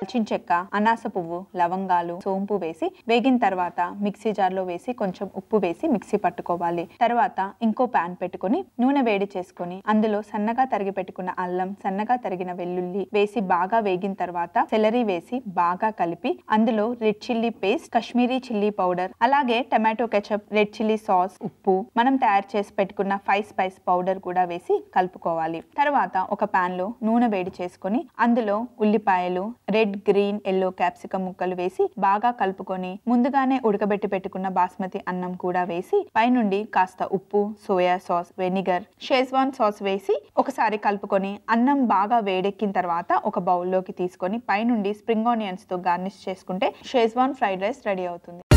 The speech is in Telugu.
దాల్చిన చెక్క అనాస పువ్వు లవంగాలు సోంపు వేసి వేగిన తర్వాత మిక్సీ జార్లో వేసి కొంచెం ఉప్పు వేసి మిక్సీ పట్టుకోవాలి తర్వాత ఇంకో పాన్ పెట్టుకొని నూనె వేడి చేసుకొని అందులో సన్నగా తరిగి పెట్టుకున్న అల్లం సన్నగా తరిగిన వెల్లుల్లి వేసి బాగా వేగిన తర్వాత సెలరీ వేసి బాగా కలిపి అందులో red chilli paste Kashmiri chilli powder అలాగే tomato ketchup red chilli sauce ఉప్పు మనం తయారు చేసి పెట్టుకున్న ఫైవ్ స్పైస్ పౌడర్ కూడా వేసి కలుపుకోవాలి తర్వాత ఒక పాన్ లో నూనె వేడి చేసుకొని అందులో ఉల్లిపాయలు రెడ్ గ్రీన్ ఎల్లో క్యాప్సికం ముక్కలు వేసి బాగా కలుపుకొని ముందుగానే ఉడకబెట్టి పెట్టుకున్న బాస్మతి అన్నం కూడా వేసి పైనుండి కాస్త ఉప్పు soya sauce vinegar schezwan sauce వేసి ఒకసారి కలుపుకొని అన్నం బాగా వేడెక్కిన తర్వాత ఒక బౌల్లోకి తీసుకొని పైనుండి స్ప్రింగ్ ఆనియన్స్ తో గార్నిష్ చేసుకుంటే షేజ్వాన్ ఫ్రైడ్ రైస్ రెడీ అవుతుంది